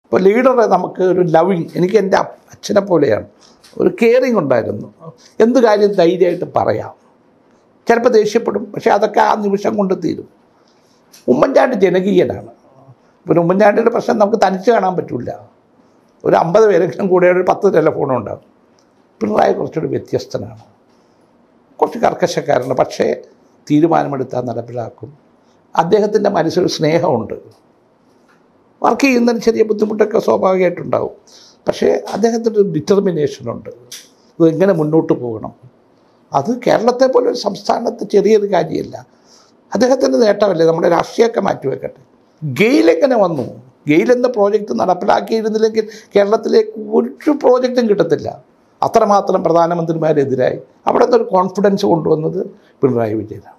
ഇപ്പോൾ ലീഡറെ നമുക്ക് ഒരു ലവിങ് എനിക്ക് എൻ്റെ അപ്പ- അച്ഛനെ പോലെയാണ് ഒരു കെയറിങ് ഉണ്ടായിരുന്നു എന്ത് കാര്യം ധൈര്യമായിട്ട് പറയാം ചിലപ്പോൾ ദേഷ്യപ്പെടും പക്ഷേ അതൊക്കെ ആ നിമിഷം കൊണ്ട് തീരും ഉമ്മൻചാണ്ടി ജനകീയനാണ് പിന്നെ ഉമ്മൻചാണ്ടിയുടെ പ്രശ്നം നമുക്ക് തനിച്ച് കാണാൻ പറ്റില്ല ഒരു അമ്പത് പേരെങ്കിലും കൂടെ ഒരു പത്ത് ടെലഫോണും ഉണ്ടാകും പിണറായി കുറച്ചുകൂടി വ്യത്യസ്തനാണ് കുറച്ച് കർക്കശക്കാരാണ് പക്ഷേ തീരുമാനമെടുത്താൽ നടപ്പിലാക്കും അദ്ദേഹത്തിൻ്റെ മനസ്സിൽ സ്നേഹമുണ്ട് വർക്ക് ചെയ്യുന്നതിന് ചെറിയ ബുദ്ധിമുട്ടൊക്കെ സ്വാഭാവികമായിട്ടുണ്ടാവും പക്ഷേ അദ്ദേഹത്തിൻ്റെ ഒരു ഡിറ്റർമിനേഷനുണ്ട് ഇത് എങ്ങനെ മുന്നോട്ട് പോകണം അത് കേരളത്തെ പോലെ ഒരു സംസ്ഥാനത്ത് ചെറിയൊരു കാര്യമല്ല അദ്ദേഹത്തിൻ്റെ നേട്ടമല്ലേ നമ്മുടെ രാഷ്ട്രീയമൊക്കെ മാറ്റിവെക്കട്ടെ ഗെയിൽ എങ്ങനെ വന്നു ഗെയിൽ എന്ന പ്രോജക്റ്റ് നടപ്പിലാക്കിയിരുന്നില്ലെങ്കിൽ കേരളത്തിലേക്ക് ഒരു പ്രോജക്റ്റും കിട്ടത്തില്ല അത്രമാത്രം പ്രധാനമന്ത്രിമാരെതിരായി അവിടെ നിന്ന് ഒരു കോൺഫിഡൻസ് കൊണ്ടുവന്നത് പിണറായി വിജയനാണ്